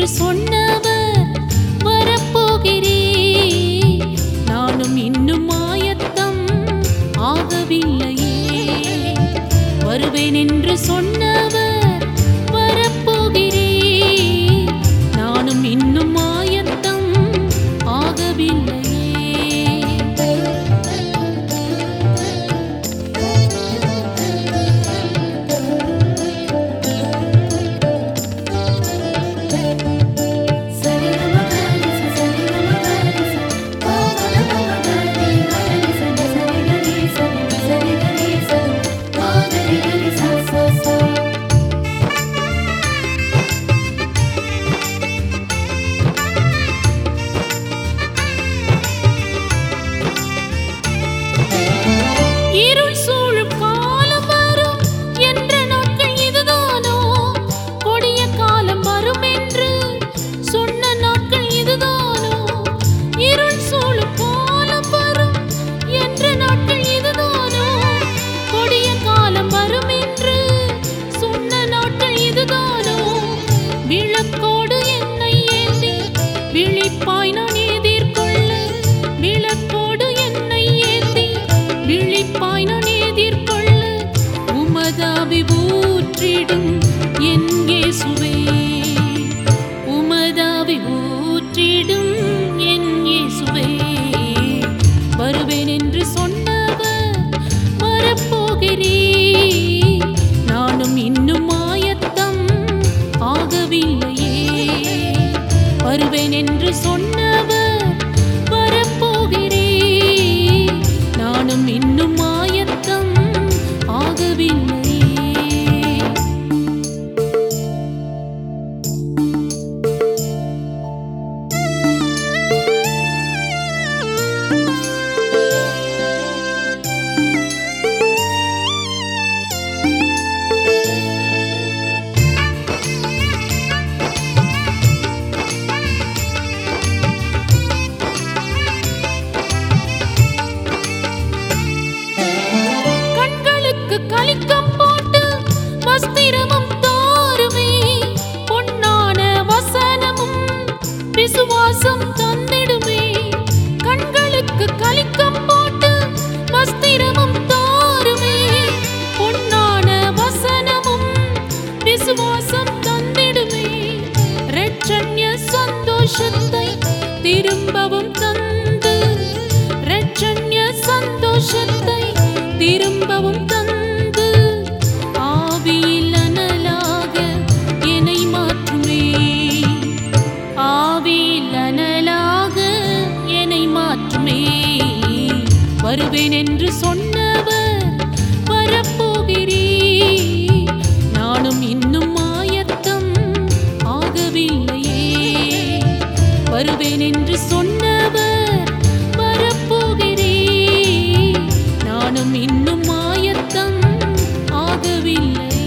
என்று சொன்னவர் வரப்போகிறே நானும் இன்னும் ஆயத்தம் ஆகவில்லையே வருவேன் என்று சொன்னவர் வரப்போகிறே நானும் இன்னும் ஆயத்தம் ஆகவில்லையே இருள் சூழும் காலம் வரும் என்ற நாட்கள் இதுதானோ கொடிய காலம் வரும் என்று சொன்ன நாட்கள் இதுதானோ இருள் சூழும் காலம் வரும் என்ற நாட்கள் இதுதானோ கொடிய காலம் வரும் என்று சொன்ன நாட்கள் இதுதானோ விளக்கோடு என்னை ஏந்தி விழிப்பாய் நான் எதிர்கொள்ள விளக்கோடு என்னை ஏந்தி விழிப்பாய் நான் எதிர்கொள்ள உமதாவி ஊற்றிடும் என் இயேசுவே உமதாவி ஊற்றிடும் என் இயேசுவே வருவேன் என்று சொன்னவர் வரப்போகிறே நானும் இன்னும் ஆயத்தம் ஆகவில்லையே வருவேன் என்று சொன்னவர் வரப்போகிறே நானும் இன்னும் ஆயத்தம் ஆகவில்லையே கண்களுக்கு கலிக்கம் போட்டு வஸ்திரமும் தாருமே பொன்னான வசனமும் விசுவாசம் தந்திடுமே கண்களுக்கு கலிக்கம் போட்டு வஸ்திரமும் தாருமே பொன்னான வசனமும் விசுவாசம் தந்திடுமே இரட்சண்ய சந்தோஷத்தை திரும்பவும் தந்து இரட்சண்ய சந்தோஷத்தை திரும்பவும் தந்து ஆவியில் அனலாக என்னை மாற்றுமே ஆவியில் அனலாக என்னை மாற்றுமே வருவேன் என்று சொன்னவர் வரப்போகிறே நானும் இன்னும் ஆயத்தம் ஆகவில்லையே வருவேன் என்று சொன்னவர் வரப்போகிறே நானும் இன்னும் ஆயத்தம் ஆகவில்லையே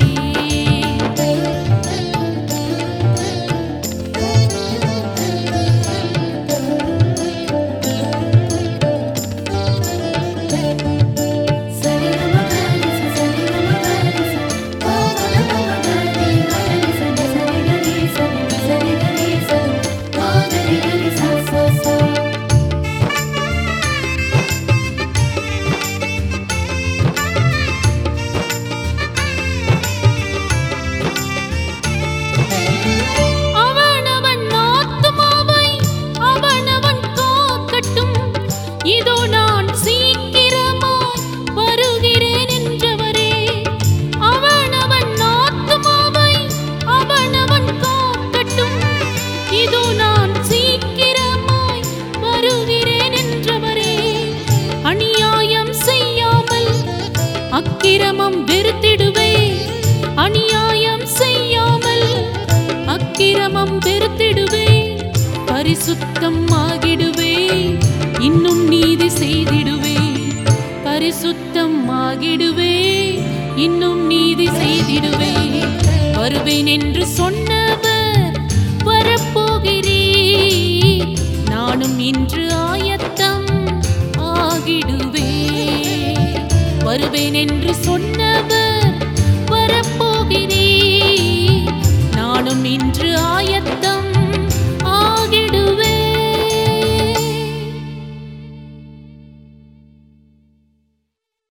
அவனவன் ஆத்துமாவை அவனவன் காக்கட்டும் இதோ நான் சீக்கிரமாய் வருகிறேன் என்றவரே அவனவன் ஆத்துமாவை அவனவன் காக்கட்டும் இதோ நான் சீக்கிரமாய் வருகிறேன் என்றவரே அநியாயம் செய்யாமல் அக்கிரமம் வெறுத்திடுவே அநியாயம் செய்யாமல் அக்கிரமம் வெறுத்திடுவே பரிசுத்தம் ஆகிடுவே இன்னும் நீதி செய்திடுவே பரிசுத்தம் ஆகிடுவே இன்னும் நீதி செய்திடுவே வருவேன் என்று சொன்னவர் வரப்போகிறே நானும் இன்று ஆயத்தம் ஆகிடுவே வருவேன் என்று சொன்ன